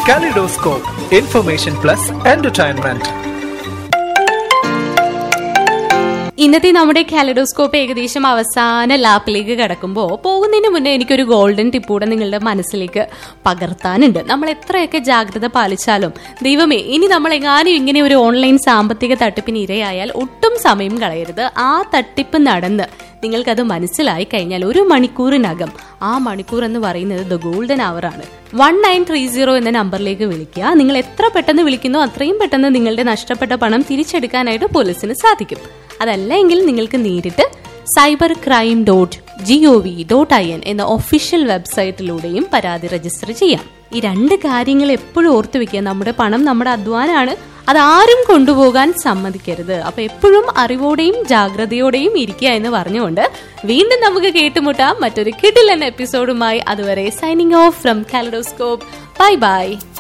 Kaleidoscope, information plus entertainment. ഇന്നത്തെ നമ്മുടെ kaleidoscope ഏകദേശം അവസാന ലാപ്പിലേക്ക് കടക്കുമ്പോൾ പോകുന്നതിന് മുന്നേ എനിക്കൊരു ഗോൾഡൻ ടിപ്പൂടെ നിങ്ങളുടെ മനസ്സിലേക്ക് പകർത്താനുണ്ട് നമ്മൾ എത്രയൊക്കെ ജാഗ്രത പാലിച്ചാലും ദൈവമേ ഇനി നമ്മൾ എങ്ങാനും ഇങ്ങനെ ഒരു ഓൺലൈൻ സാമ്പത്തിക തട്ടിപ്പിന് ഇരയായാൽ ഒട്ടും സമയം കളയരുത് ആ തട്ടിപ്പ് നടന്ന് നിങ്ങൾക്കത് മനസ്സിലായി കഴിഞ്ഞാൽ ഒരു മണിക്കൂറിനകം ആ മണിക്കൂർ എന്ന് പറയുന്നത് ദ ഗോൾഡൻ അവർ ആണ് വൺ നയൻ ത്രീ സീറോ എന്ന നമ്പറിലേക്ക് വിളിക്കുക നിങ്ങൾ എത്ര പെട്ടെന്ന് വിളിക്കുന്നോ അത്രയും പെട്ടെന്ന് നിങ്ങളുടെ നഷ്ടപ്പെട്ട പണം തിരിച്ചെടുക്കാനായിട്ട് പോലീസിന് സാധിക്കും അതല്ല എങ്കിൽ നിങ്ങൾക്ക് നേരിട്ട് cyber crime dot G O V dot I N എന്ന ഒഫീഷ്യൽ വെബ്സൈറ്റിലൂടെയും പരാതി രജിസ്റ്റർ ചെയ്യാം ഈ രണ്ട് കാര്യങ്ങൾ എപ്പോഴും ഓർത്തു വെക്കുക നമ്മുടെ പണം നമ്മുടെ അധ്വാനമാണ് അതാരും കൊണ്ടുപോകാൻ സമ്മതിക്കരുത് അപ്പൊ എപ്പോഴും അറിവോടെയും ജാഗ്രതയോടെയും ഇരിക്കുക എന്ന് പറഞ്ഞുകൊണ്ട് വീണ്ടും നമുക്ക് കേട്ടുമുട്ടാം മറ്റൊരു കിടിലൻ എപ്പിസോഡുമായി അതുവരെ signing off from kaleidoscope bye by